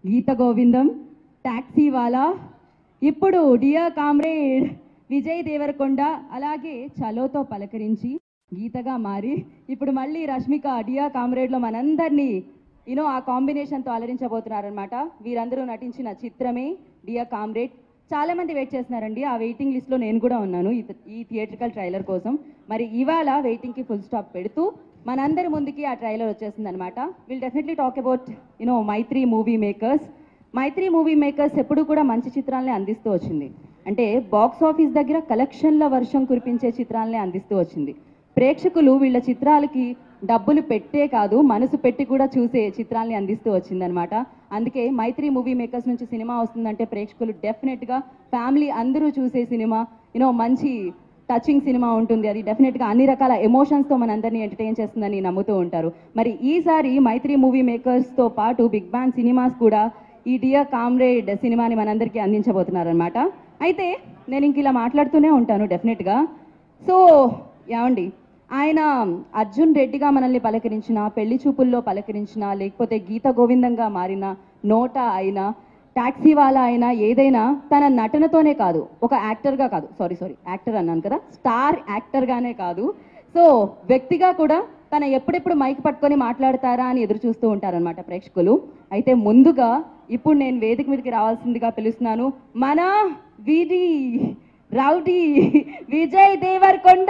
గీత గోవిందం taxi వాలా ఇప్పుడు dear comrade Vijay Devarakonda అలాగే చలోతో పలకరించి గీతగా మారి ఇప్పుడు మళ్ళీ రష్మిక డియర్ కామ్రేడ్లో మనందరినీ యూనో ఆ కాంబినేషన్తో అలరించబోతున్నారనమాట వీరందరూ నటించిన చిత్రమే డియర్ కామ్రేడ్ చాలా మంది వెయిట్ చేస్తున్నారండి ఆ వెయిటింగ్ లిస్ట్లో నేను కూడా ఉన్నాను ఈ ఈ థియేట్రికల్ ట్రైలర్ కోసం మరి ఇవాళ వెయిటింగ్కి ఫుల్ స్టాప్ పెడుతూ మనందరి ముందుకి ఆ ట్రైలర్ వచ్చేసింది అనమాట will definitely talk about you know Mythri Movie Makers Mythri Movie Makers ఎప్పుడు కూడా మంచి చిత్రాలనే అందిస్తూ వచ్చింది అంటే బాక్స్ ఆఫీస్ దగ్గర కలెక్షన్ల వర్షం కురిపించే చిత్రాలనే అందిస్తూ వచ్చింది ప్రేక్షకులు వీళ్ళ చిత్రాలకి డబ్బులు పెట్టే కాదు మనసు పెట్టి కూడా చూసే చిత్రాల్ని అందిస్తూ వచ్చిందనమాట అందుకే మైత్రి మూవీ మేకర్స్ నుంచి సినిమా వస్తుందంటే ప్రేక్షకులు డెఫినెట్గా ఫ్యామిలీ అందరూ చూసే సినిమా యూనో మంచి టచింగ్ సినిమా ఉంటుంది అది డెఫినెట్గా అన్ని రకాల ఎమోషన్స్తో మనందరినీ ఎంటర్టైన్ చేస్తుందని నమ్ముతూ ఉంటారు మరి ఈసారి మైత్రి మూవీ మేకర్స్తో పాటు బిగ్ బ్యాన్ సినిమాస్ కూడా ఈ డియర్ కామ్రేడ్ సినిమాని మనందరికీ అందించబోతున్నారనమాట అయితే నేను ఇంక ఇలా మాట్లాడుతూనే ఉంటాను డెఫినెట్గా సో ఏమండి ఆయన అర్జున్ రెడ్డిగా మనల్ని పలకరించిన పెళ్లి చూపుల్లో పలకరించిన లేకపోతే గీత గోవిందంగా మారిన నోట అయినా టాక్సీ వాళ్ళ అయినా ఏదైనా తన నటనతోనే కాదు ఒక యాక్టర్గా కాదు సారీ సారీ యాక్టర్ అన్నాను కదా స్టార్ యాక్టర్గానే కాదు సో వ్యక్తిగా కూడా తన ఎప్పుడెప్పుడు మైక్ పట్టుకొని మాట్లాడతారా అని ఎదురు చూస్తూ ఉంటారనమాట ప్రేక్షకులు అయితే ముందుగా ఇప్పుడు నేను వేదిక మీదకి రావాల్సిందిగా పిలుస్తున్నాను మన విడి రౌడీ విజయ్ దేవరకొండ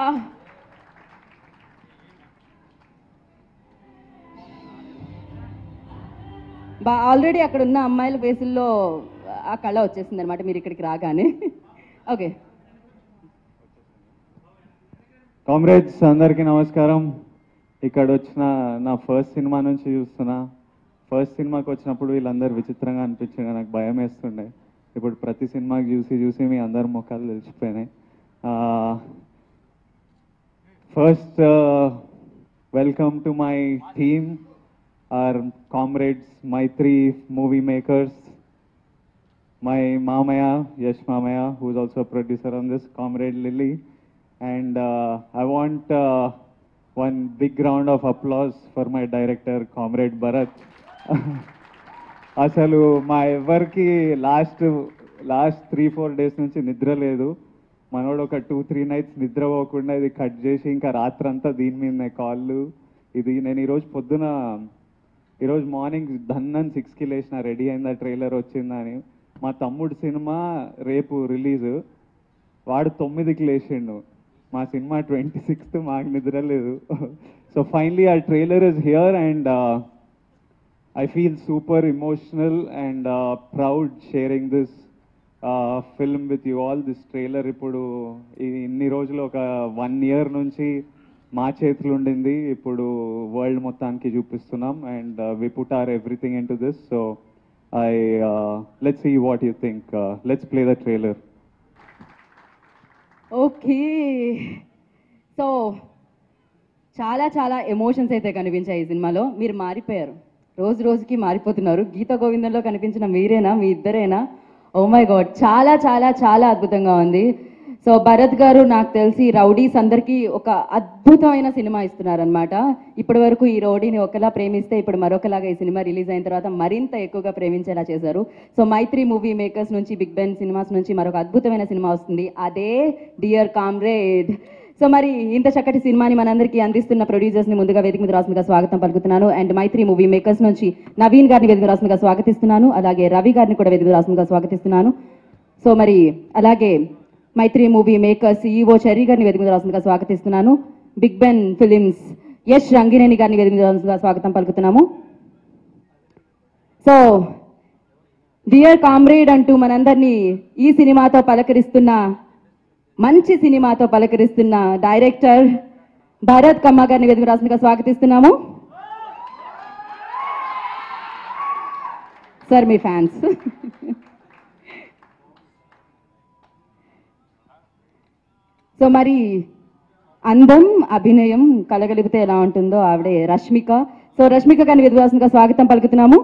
బా ఆల్రెడీ అక్కడ ఉన్న అమ్మాయిల ఫేసుల్లో ఆ కళ వచ్చేసింది అనమాట మీరు ఇక్కడికి రాగానే ఓకే కామ్రేడ్స్ అందరికీ నమస్కారం ఇక్కడ వచ్చిన నా ఫస్ట్ సినిమా నుంచి చూస్తున్నా ఫస్ట్ సినిమాకి వచ్చినప్పుడు వీళ్ళందరూ విచిత్రంగా అనిపించింది నాకు భయం వేస్తుండే ఇప్పుడు ప్రతి సినిమాకి చూసి చూసి మీ అందరి ముఖాలు తెలిసిపోయినాయి first welcome to my team our comrades Mythri Movie Makers my Mamaya, Yash Mamaya, who is also a producer on this, Comrade Lily. And uh, I want uh, one big round of applause for my director, Comrade Bharat. అసలు మా ఎవరికి last last three four days నుంచి నిద్ర లేదు మనోడు ఒక two three nights నిద్ర పోకుండా ఇది కట్ చేసి ఇంకా రాత్రంతా దీని మీదనే కాళ్ళు ఇది నేను ఈరోజు పొద్దున ఈరోజు మార్నింగ్ ధన్నన్ సిక్స్కి లేచిన రెడీ అయిందా ట్రైలర్ వచ్చిందని మా తమ్ముడు సినిమా రేపు రిలీజ్ వాడు తొమ్మిదికి లేచిండు మా సినిమా ట్వంటీ సిక్స్త్ మాకు నిద్ర లేదు సో ఫైనలీ ఆ trailer is here and I feel super emotional and uh, proud sharing this uh, film with you all. This trailer ఇప్పుడు ఈ- ఇన్ని రోజులు ఒక వన్ ఇయర్ నుంచి మా చేతులు ఉండింది ఇప్పుడు వరల్డ్ మొత్తానికి చూపిస్తున్నాం and we put our everything into this so I let's see what you think let's play the trailer okay so చాలా చాలా ఎమోషన్స్ అయితే కనిపించాయి ఈ సినిమాలో మీరు మారిపోయారు రోజు రోజుకి మారిపోతున్నారు గీత గోవిందంలో కనిపించిన మీరేనా మీ ఇద్దరేనా ఓ మై గాడ్ చాలా చాలా చాలా అద్భుతంగా ఉంది సో భరత్ గారు నాకు తెలిసి రౌడీస్ అందరికీ ఒక అద్భుతమైన సినిమా ఇస్తున్నారనమాట ఇప్పటి వరకు ఈ రౌడీని ఒకలా ప్రేమిస్తే ఇప్పుడు మరొకలాగా ఈ సినిమా రిలీజ్ అయిన తర్వాత మరింత ఎక్కువగా ప్రేమించేలా చేశారు సో మైత్రి మూవీ మేకర్స్ నుంచి బిగ్ బెన్ సినిమాస్ నుంచి మరొక అద్భుతమైన సినిమా వస్తుంది అదే డియర్ కామ్రేడ్ సో మరి ఇంత చక్కటి సినిమాని మనందరికీ అందిస్తున్న ప్రొడ్యూసర్స్ ని ముందుగా వేదిక మీద రాసిందిగా స్వాగతం పలుకుతున్నాను అండ్ మైత్రి మూవీ మేకర్స్ నుంచి నవీన్ గారిని వేదిక మీద రాసిందిగా స్వాగతిస్తున్నాను అలాగే రవి గారిని కూడా వేదిక మీద రాసిందిగా స్వాగతిస్తున్నాను సో మరి అలాగే మైత్రి మూవీ మేకర్స్ ఈవో చర్రీ గారిని వేదిక మీద రాసిందిగా స్వాగతిస్తున్నాను Big Ben Films Yash Rangineni గారిని వేదిక మీద రాసిందిగా స్వాగతం పలుకుతున్నాము సో డియర్ కామ్రేడ్ అంటూ మనందరినీ ఈ సినిమాతో పలకరిస్తున్న మంచి సినిమాతో పలకరిస్తున్న డైరెక్టర్ భరత్ కమ్మ గారిని వేదిక రాసిందిగా స్వాగతిస్తున్నాము సార్ మీ ఫ్యాన్స్ సో మరి అందం అభినయం కలగలిపితే ఎలా ఉంటుందో ఆవిడే రష్మిక సో రష్మిక గారిని వేదిక రాసిందిగా స్వాగతం పలుకుతున్నాము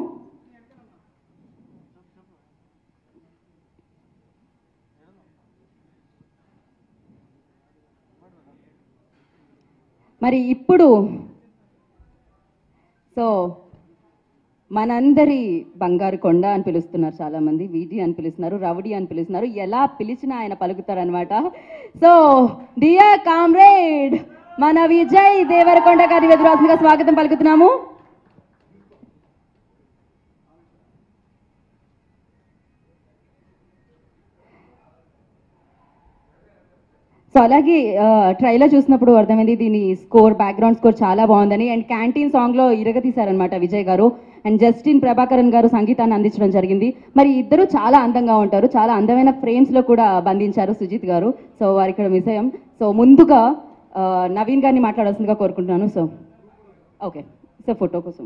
మరి ఇప్పుడు సో మనందరి బంగారు కొండ అని పిలుస్తున్నారు చాలా మంది వీజీ అని పిలుస్తున్నారు రౌడీ అని పిలుస్తున్నారు ఎలా పిలిచినా ఆయన పలుకుతారనమాట సో డియర్ కామ్రేడ్ మన విజయ్ దేవరకొండ గారి ఎదురాసులుగా స్వాగతం పలుకుతున్నాము సో అలాగే ట్రైలర్ చూసినప్పుడు అర్థమైంది దీని స్కోర్ బ్యాక్గ్రౌండ్ స్కోర్ చాలా బాగుందని అండ్ క్యాంటీన్ సాంగ్లో ఇరగ తీశారనమాట విజయ్ గారు అండ్ జస్టిన్ ప్రభాకరన్ గారు సంగీతాన్ని అందించడం జరిగింది మరి ఇద్దరు చాలా అందంగా ఉంటారు చాలా అందమైన ఫ్రేమ్స్లో కూడా బంధించారు సుజిత్ గారు సో వారి ఇక్కడ మిస్ అయ్యాం సో ముందుగా ఆ, నవీన్ గారిని మాట్లాడాల్సిందిగా కోరుకుంటున్నాను సో ఓకే సో ఫోటో కోసం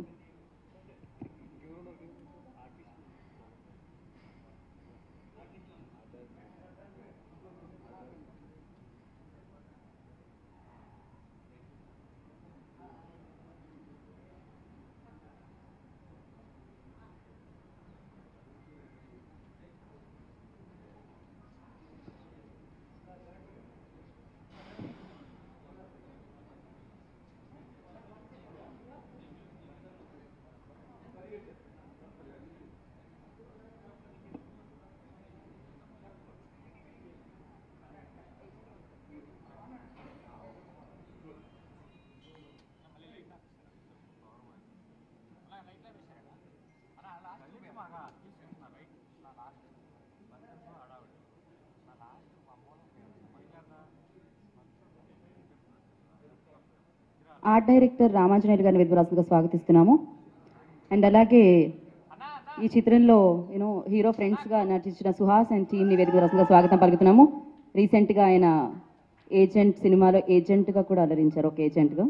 ఆర్ట్ డైరెక్టర్ రామాంజనేయులు గారిని విద్వరాసులుగా స్వాగతిస్తున్నాము అండ్ అలాగే ఈ చిత్రంలో యూనో హీరో ఫ్రెండ్స్గా నటించిన సుహాస్ అండ్ టీమ్ని వేదికరాసులుగా స్వాగతం పలుకుతున్నాము రీసెంట్గా ఆయన ఏజెంట్ సినిమాలో ఏజెంట్గా కూడా అలరించారు ఒక ఏజెంట్గా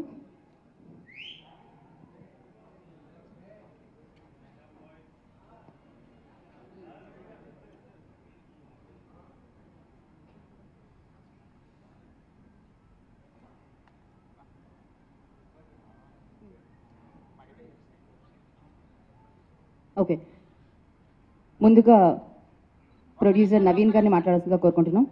ఓకే ముందుగా ప్రొడ్యూసర్ నవీన్ గారిని మాట్లాడాల్సిందిగా కోరుకుంటున్నాం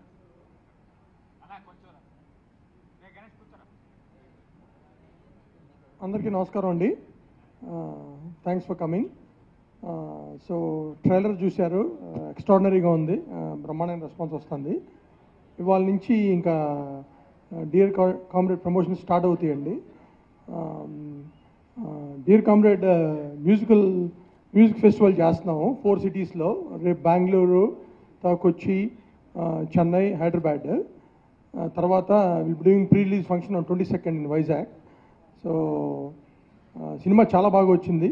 అందరికీ నమస్కారం అండి thanks for coming so trailer చూశారు ఎక్స్ట్రాడినరీగా ఉంది Uh, బ్రహ్మాండమైన రెస్పాన్స్ వస్తుంది ఇవాళ నుంచి ఇంకా డియర్ కామ్రేడ్ ప్రమోషన్ స్టార్ట్ అవుతాయండి Dear Comrade musical music festival చేస్తున్నాము ఫోర్ సిటీస్లో రేపు బెంగళూరు తర్వాత కొచ్చి uh, చెన్నై హైదరాబాద్ Uh, తర్వాత will doing pre release function on twenty second in Vizag so cinema చాలా బాగా వచ్చింది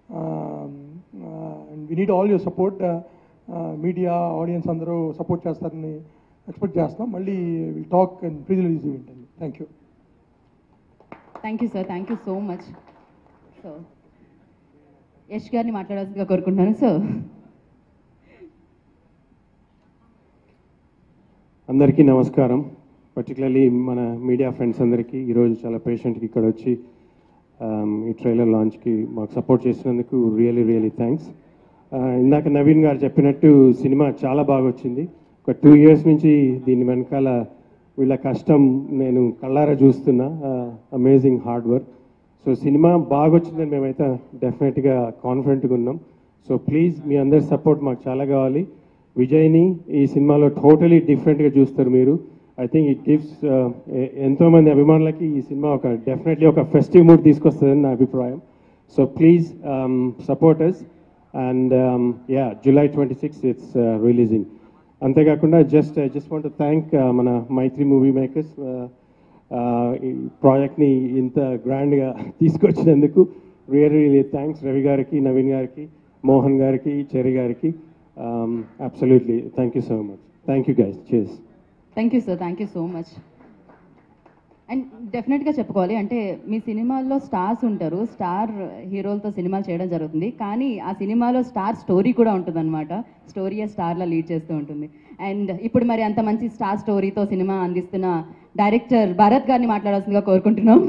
and we need all your support media audience అందరూ సపోర్ట్ చేస్తారని ఎక్స్పెక్ట్ చేస్తున్నాం మళ్ళీ will talk and pre release event అండి thank you thank you sir thank you so much so Yash గారిని మాట్లాడాల్సిందిగా కోరుకుంటున్నాను సో అందరికీ నమస్కారం పర్టికులర్లీ మన మీడియా ఫ్రెండ్స్ అందరికీ ఈరోజు చాలా పేషెంట్కి ఇక్కడ వచ్చి um, ఈ ట్రైలర్ లాంచ్కి మాకు సపోర్ట్ చేసినందుకు రియలీ రియలీ థ్యాంక్స్ ఇందాక నవీన్ గారు చెప్పినట్టు సినిమా చాలా బాగా వచ్చింది ఒక టూ ఇయర్స్ నుంచి దీని వెనకాల వీళ్ళ కష్టం నేను కళ్ళారా చూస్తున్నా amazing hard work so cinema బాగా వచ్చిందని మేమైతే డెఫినెట్గా కాన్ఫిడెంట్గా ఉన్నాం సో ప్లీజ్ మీ అందరి సపోర్ట్ మాకు చాలా కావాలి విజయ్ని ఈ సినిమాలో టోటలీ డిఫరెంట్గా చూస్తారు మీరు ఐ థింక్ ఇట్ గివ్స్ ఎంతోమంది అభిమానులకి ఈ సినిమా ఒక డెఫినెట్లీ ఒక ఫెస్టివ్ మూడ్ తీసుకొస్తుందని నా అభిప్రాయం so please support us and yeah July twenty six it's releasing అంతేకాకుండా just I just want thank మన మైత్రి మూవీ మేకర్స్ ఈ ప్రాజెక్ట్ని ఇంత గ్రాండ్గా తీసుకొచ్చినందుకు రియల్ రియలీ థ్యాంక్స్ రవి గారికి నవీన్ గారికి మోహన్ గారికి చెరి గారికి absolutely thank you so much thank you guys చేస్ thank you sir thank you so much and డెఫినెట్గా చెప్పుకోవాలి అంటే మీ సినిమాల్లో స్టార్స్ ఉంటారు స్టార్ హీరోలతో సినిమాలు చేయడం జరుగుతుంది కానీ ఆ సినిమాలో స్టార్ స్టోరీ కూడా ఉంటుందన్నమాట స్టోరీయే స్టార్లా లీడ్ చేస్తూ ఉంటుంది అండ్ ఇప్పుడు మరి అంత మంచి స్టార్ స్టోరీతో సినిమా అందిస్తున్న డైరెక్టర్ భరత్ గారిని మాట్లాడాల్సిందిగా కోరుకుంటున్నాం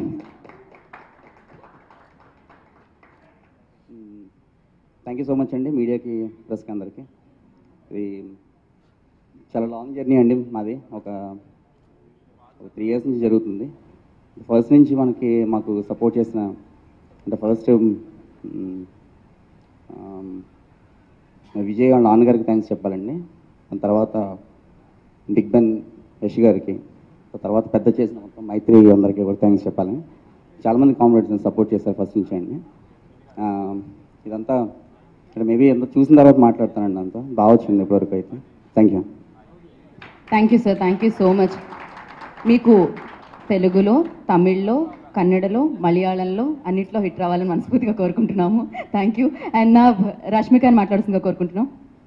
థ్యాంక్ యూ సో మచ్ అండి మీడియాకి ప్రెస్కి అందరికీ ఇది చాలా లాంగ్ జర్నీ అండి మాది ఒక ఒక త్రీ ఇయర్స్ నుంచి జరుగుతుంది ఫస్ట్ నుంచి మనకి మాకు సపోర్ట్ చేసిన అంటే ఫస్ట్ విజయ్ వాళ్ళ నాన్నగారికి థ్యాంక్స్ చెప్పాలండి దాని తర్వాత బిగ్ బెన్ యష్ గారికి ఆ తర్వాత పెద్ద చేసిన మొత్తం మైత్రి అందరికీ కూడా థ్యాంక్స్ చెప్పాలి చాలామంది కాంపిటేట్స్ సపోర్ట్ చేశారు ఫస్ట్ నుంచి అండి ఆ, ఇదంతా ఇక్కడ మేబీ ఎంత చూసిన తర్వాత మాట్లాడతానండి అంతా బాగా వచ్చింది ఇప్పటివరకు అయితే thank you thank you sir thank you so much మీకు తెలుగులో తమిళ్లో కన్నడలో మలయాళంలో అన్నిట్లో హిట్ రావాలని మనస్ఫూర్తిగా కోరుకుంటున్నాము థ్యాంక్ యూ అండ్ నా రష్మికని మాట్లాడుతుందిగా కోరుకుంటున్నాం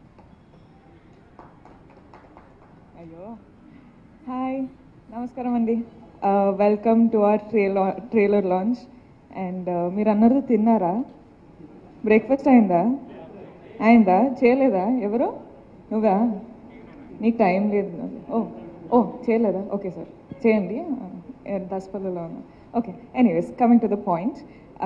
అయ్యో హాయ్ నమస్కారం అండి welcome to our trailer trailer launch and మీరు అన్నది తిన్నారా బ్రేక్ఫాస్ట్ అయిందా అయిందా చేయలేదా ఎవరు నువ్వా నీకు టైం లేదు ఓ ఓ చేయలేదా ఓకే సార్ చేయండి దసపల్లిలో ఉన్నా okay anyways coming to the point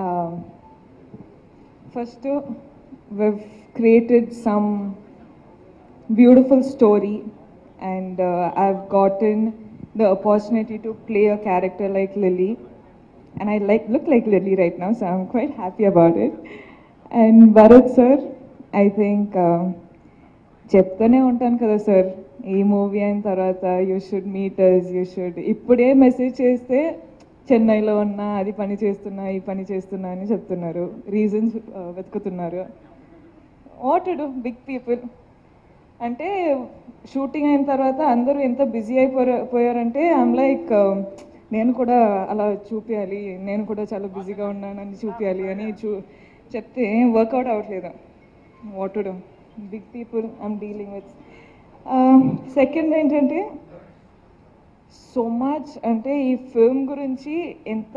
first we've created some beautiful story and uh, I've gotten the opportunity to play a character like Lily and I like look like Lily right now so I'm quite happy about it and Bharat sir I think uh, చెప్తూనే ఉంటాను కదా sir ఈ movie అయిన తర్వాత you should meet us you should ఇప్పుడే message చేస్తే చెన్నైలో ఉన్నా అది పని చేస్తున్నా ఈ పని చేస్తున్నా అని చెప్తున్నారు రీజన్స్ వెతుకుతున్నారు వాట్ డు బిగ్ పీపుల్ అంటే షూటింగ్ అయిన తర్వాత అందరూ ఎంత బిజీ అయిపోయారు పోయారంటే ఐమ్ లైక్ నేను కూడా అలా చూపించాలి నేను కూడా చాలా బిజీగా ఉన్నానని చూపించాలి అని చూ చెప్తే వర్కౌట్ అవ్వట్లేదు what do big people I'm dealing with second ఏంటంటే సో మచ్ అంటే ఈ ఫిల్మ్ గురించి ఎంత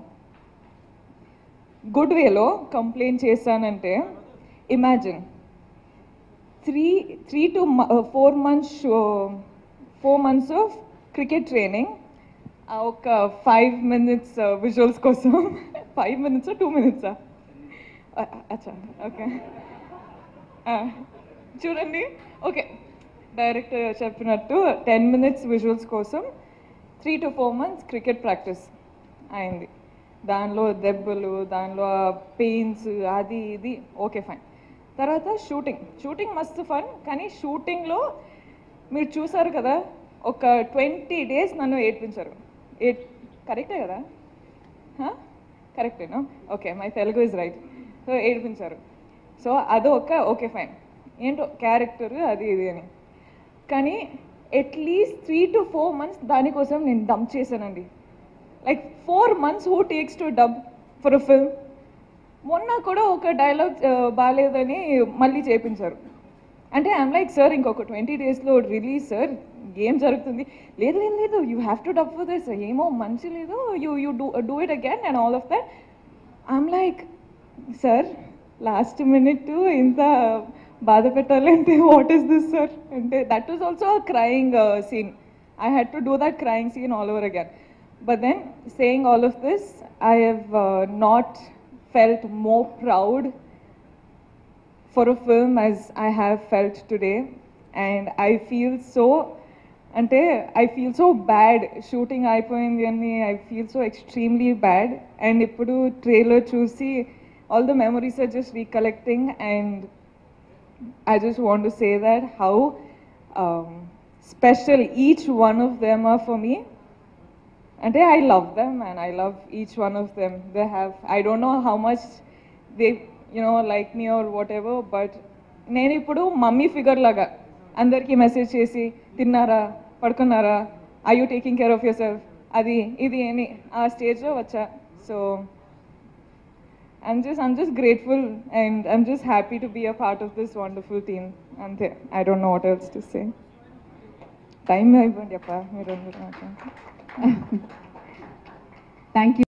గుడ్ వేలో కంప్లైంట్ చేశానంటే imagine three three to four months four months of cricket training ఒక ఫైవ్ మినిట్స్ విజువల్స్ కోసం ఫైవ్ మినిట్స్ టూ మినిట్సా అచ్చా ఓకే చూడండి ఓకే డైరెక్టర్ చెప్పినట్టు టెన్ మినిట్స్ విజువల్స్ కోసం three to four months cricket practice అయింది దానిలో దెబ్బలు దానిలో పెయిన్స్ అది ఇది ఓకే ఫైన్ తర్వాత షూటింగ్ షూటింగ్ మస్తు ఫన్ కానీ షూటింగ్లో మీరు చూసారు కదా ఒక ట్వంటీ డేస్ నన్ను ఏడ్పించారు ఏ కరెక్టే కదా కరెక్టేనా okay my Telugu is right so ఏడిపించారు సో అది ఒక ఓకే ఫైన్ ఏంటో క్యారెక్టర్ అది ఇది అని కానీ at least three to four months దానికోసం నేను డంప్ చేశానండి like four months who takes to dub for a film మొన్న కూడా ఒక డైలాగ్ బాగాలేదని మళ్ళీ చేపించారు అంటే ఐమ్ లైక్ సార్ ఇంకొక ట్వంటీ డేస్లో రిలీజ్ సార్ ఏం జరుగుతుంది లేదు లేదు లేదు you have to dub for this ఏమో మంచి లేదు you you do do it again and all of that I'm like sir last minute ఇంత బాధ పెట్టాలంటే వాట్ ఈస్ దిస్ సార్ అంటే that is also crying scene I had to do that crying scene all over again but then saying all of this I have not felt more proud for a film as I have felt today. And I feel so, అంటే I feel so bad shooting అయిపోయింది అని I feel so extremely bad and ఇప్పుడు trailer చూసి all the memories are just recollecting and I just want to say that how um, special each one of them are for me. And I love them and I love each one of them. They have, I don't know how much they, you know, like me or whatever, but నేను ఇప్పుడు mummy figure లాగా అందరికీ message చేసి తిన్నారా పడుకున్నారా I you taking care of yourself అది ఇది అని ఆ స్టేజ్లో వచ్చా so I'm just I'm just grateful and I'm just happy to be a part of this wonderful team. And I don't know what else to say. Time అయిపోయింది అప్ప మీరు thank you